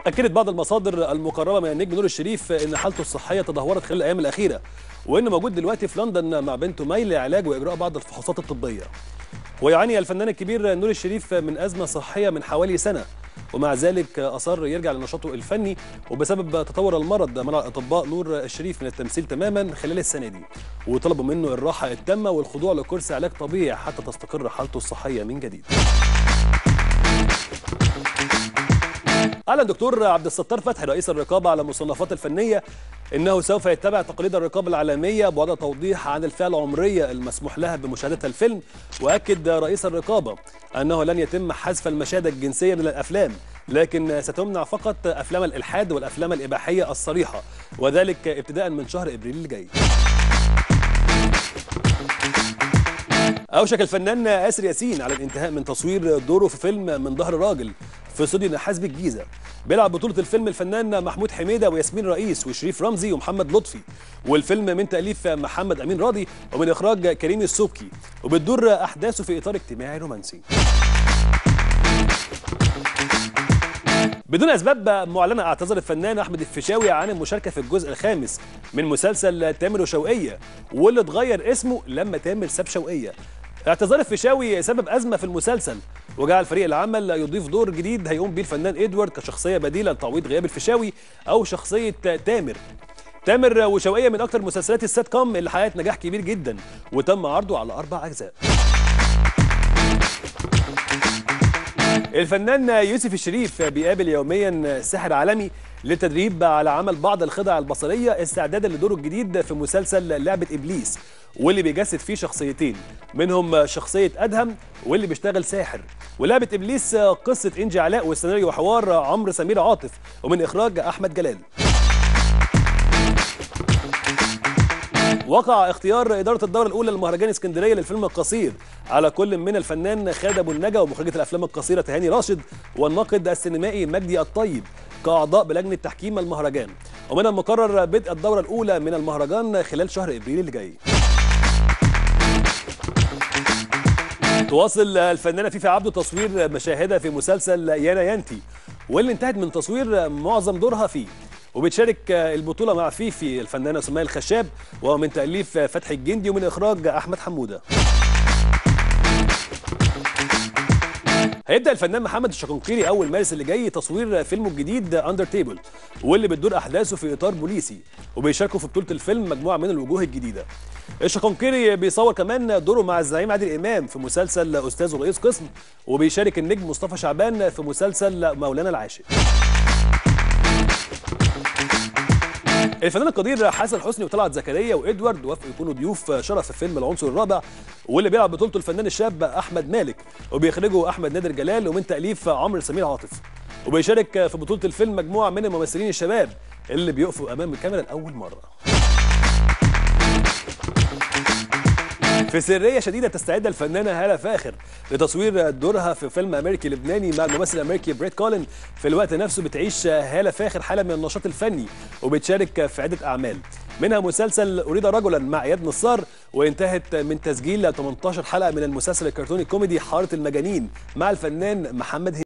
أكدت بعض المصادر المقربة من النجم نور الشريف إن حالته الصحية تدهورت خلال الأيام الأخيرة وإنه موجود دلوقتي في لندن مع بنته مي لعلاج وإجراء بعض الفحوصات الطبية ويعاني الفنان الكبير نور الشريف من أزمة صحية من حوالي سنة ومع ذلك أصر يرجع لنشاطه الفني وبسبب تطور المرض منع الأطباء نور الشريف من التمثيل تماما خلال السنة دي وطلبوا منه الراحة التامة والخضوع لكرسي علاج طبيعي حتى تستقر حالته الصحية من جديد أعلن دكتور عبد الستار فتحي رئيس الرقابة على المصنفات الفنية إنه سوف يتبع تقاليد الرقابة العالمية بوضع توضيح عن الفئة العمرية المسموح لها بمشاهدة الفيلم وأكد رئيس الرقابة أنه لن يتم حذف المشاهد الجنسية من الأفلام لكن ستمنع فقط أفلام الإلحاد والأفلام الإباحية الصريحة وذلك ابتداء من شهر إبريل الجاي أوشك الفنان آسر ياسين على الانتهاء من تصوير دوره في فيلم من ظهر راجل في استوديو نحاس بالجيزة بيلعب بطولة الفيلم الفنان محمود حميدة وياسمين رئيس وشريف رمزي ومحمد لطفي والفيلم من تأليف محمد أمين راضي ومن إخراج كريم السبكي وبتدور أحداثه في إطار اجتماعي رومانسي بدون اسباب معلنه اعتذر الفنان احمد الفيشاوي عن المشاركه في الجزء الخامس من مسلسل تامر وشوقيه واللي اتغير اسمه لما تامر ساب شوقيه اعتذار الفيشاوي سبب ازمه في المسلسل وجعل فريق العمل يضيف دور جديد هيقوم بيه الفنان ادوارد كشخصيه بديله لتعويض غياب الفيشاوي او شخصيه تامر تامر وشوقيه من اكثر مسلسلات السات كوم اللي حققت نجاح كبير جدا وتم عرضه على اربع اجزاء الفنان يوسف الشريف بيقابل يوميا ساحر عالمي للتدريب على عمل بعض الخدع البصريه استعدادا لدوره الجديد في مسلسل لعبه ابليس واللي بيجسد فيه شخصيتين منهم شخصيه ادهم واللي بيشتغل ساحر ولعبه ابليس قصه انجي علاء والسيناريو وحوار عمرو سمير عاطف ومن اخراج احمد جلال وقع اختيار إدارة الدورة الأولى لمهرجان اسكندرية للفيلم القصير على كل من الفنان خالد أبو النجا ومخرجة الأفلام القصيرة تهاني راشد والناقد السينمائي مجدي الطيب كأعضاء بلجنة تحكيم المهرجان ومن المقرر بدء الدورة الأولى من المهرجان خلال شهر إبريل اللي جاي تواصل الفنانة فيفي عبده تصوير مشاهدها في مسلسل يانا يانتي واللي انتهت من تصوير معظم دورها فيه وبتشارك البطوله مع فيفي الفنانه سمية الخشاب ومن تاليف فتحي الجندي ومن اخراج احمد حموده هيبدا الفنان محمد الشقنقيري اول مارس اللي جاي تصوير فيلمه الجديد اندر تيبل واللي بتدور احداثه في اطار بوليسي وبيشاركوا في بطوله الفيلم مجموعه من الوجوه الجديده الشقنقيري بيصور كمان دوره مع الزعيم عادل امام في مسلسل استاذ ورئيس قسم وبيشارك النجم مصطفى شعبان في مسلسل مولانا العاشق الفنان القدير حسن حسني وطلعت زكريا وادوارد وافقوا يكونوا ضيوف شرف في فيلم العنصر الرابع واللي بيلعب بطولته الفنان الشاب احمد مالك وبيخرجه احمد نادر جلال ومن تاليف عمرو سمير عاطف وبيشارك في بطوله الفيلم مجموعه من الممثلين الشباب اللي بيقفوا امام الكاميرا لاول مره في سرية شديدة تستعد الفنانة هالة فاخر لتصوير دورها في فيلم أمريكي لبناني مع الممثل الأمريكي بريت كولين في الوقت نفسه بتعيش هالة فاخر حالة من النشاط الفني وبتشارك في عدة أعمال منها مسلسل أريد رجلا مع إياد نصار وانتهت من تسجيل 18 حلقة من المسلسل الكرتوني الكوميدي حارة المجانين مع الفنان محمد